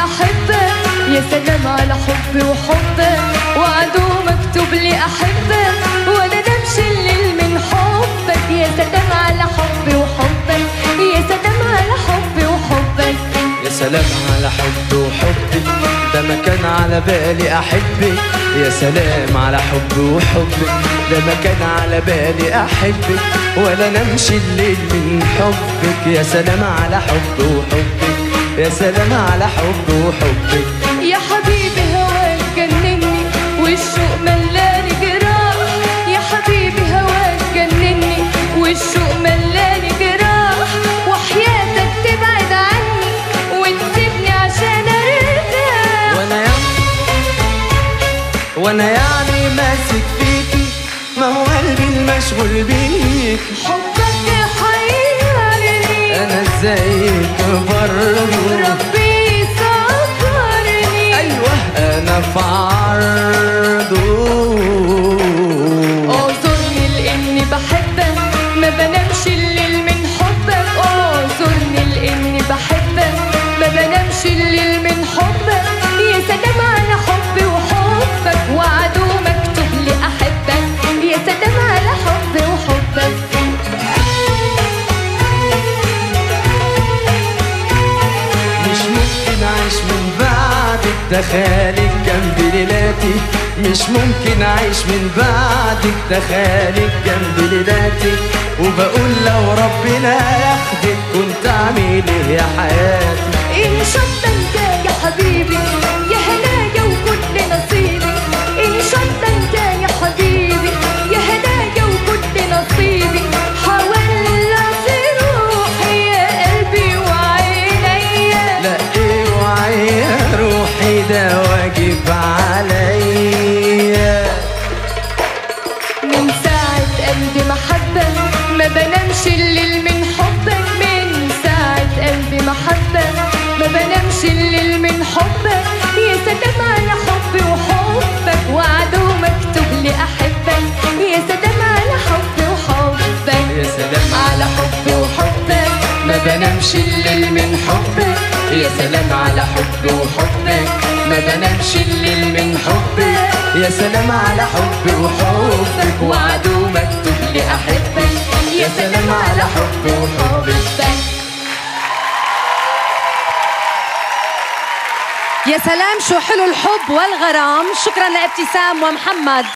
أحبك يا سلام على حبي وحبك وعدو مكتوب لي أحبك وأنا نمشي الليل من حبك يا سلام على حبي وحبك يا سلام على حبي وحبك يا سلام على حبي وحبي ده ما كان على بالي احبك يا سلام على حبي وحبك ده ما كان على بالي احبك ولا نمشي الليل من حبك يا سلام على حبي وحبك يا سلام على حبي وحبك يا حبيبي هواك جنني والشوق ملاني جراح يا حبيبي هواك جنني والشوق ملاني جراح وحياتك تبعد عني وتسيبني عشان ارتاح وانا يعني وانا يعني ماسك فيكي ما هو قلبي المشغول بيك حبك يحيرني انا ازيك برضه ربي يصبرني ايوه انا في عرضه اعذرني لاني بحبك ما بنامش الليل من حبك اعذرني لاني بحبك ما بنامش الليل من حبك يا سلام على حبي وحبك وعدو مكتوب لي احبك يا سلام على حبي وحبك مش ممكن اعيش من بعدك دخالك جنب ليلاتي مش ممكن اعيش من بعدك دخالك جنب ليلاتي وبقول لو ربنا ياخدك كنت اعمل ايه يا حياتي ان شاء الله انت يا حبيبي يا هنايا وكل نصيبي ان شاء الله انت يا حبيبي يا هنايا وكل نصيبي حاول في روحي يا قلبي وعينيا لا اوعي يا روحي ده واجب عليا من ساعة قلبي محبة ما بنامش الليل من حبك من ساعة قلبي محبة ما بنامش الليل من حبك يا سلام على حبي وحبك وعدو مكتوب لي أحبك يا سلام على حبي وحبك يا سلام على حبي وحبك ما بنامش الليل من حبك يا سلام على حبي وحبك ما بنامش الليل من حبك يا سلام على حبي وحبك وعدو مكتوب لي احبك يا سلام على حبي وحبك يا سلام شو حلو الحب والغرام شكرا لابتسام ومحمد